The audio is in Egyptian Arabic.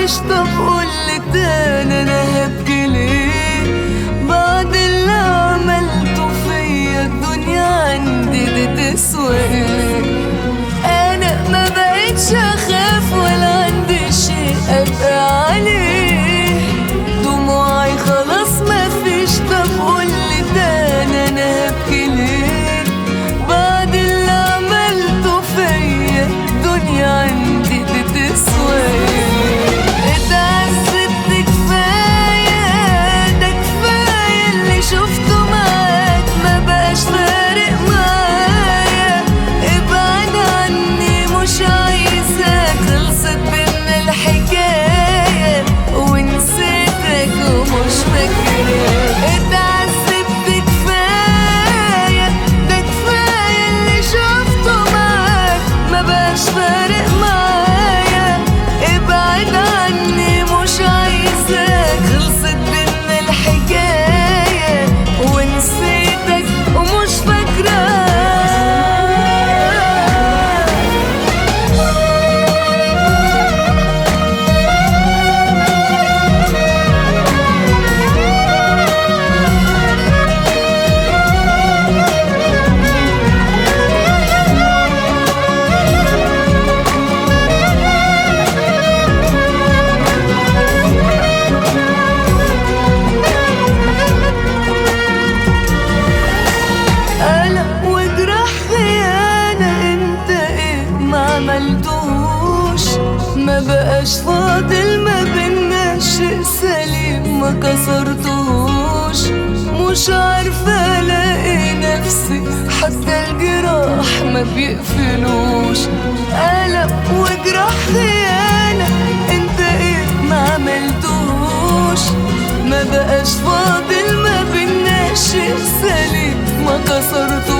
فيش طب قولي تاني انا هبكي ليه بعد اللي عملته فيا الدنيا عندي دي تسوى ايه انا ما بقتش اخاف ولا عندي شيء ابقى عليه دموعي خلاص ما فيش طب قولي تاني انا هبكي ليه بعد اللي عملته فيا الدنيا عندي دي تسوى ايه اتعذبت كفاية ده كفاية اللي شفته معاك ما بقاش فارق معايا ابعد عني مش عايزاك خلصت بينا الحكاية ونسيتك ومش فاكراك اتعذبت كفاية ده كفاية اللي شفته معاك ما بقاش فارق معايا ابعد عني مش عايزاك خلصت بينا الحكاية ونسيتك ومش فاكراك قلق وجرح خيانة انت ايه ما عملتوش ما بقاش فاضل ما بينا شيء سليم ما كسرتوش مش عارفة الاقي نفسي حتى الجراح ما بيقفلوش قلق وجرح خيانة انت ايه ما عملتوش ما بقاش فاضل ما بينا شيء سليم ما كسرتوش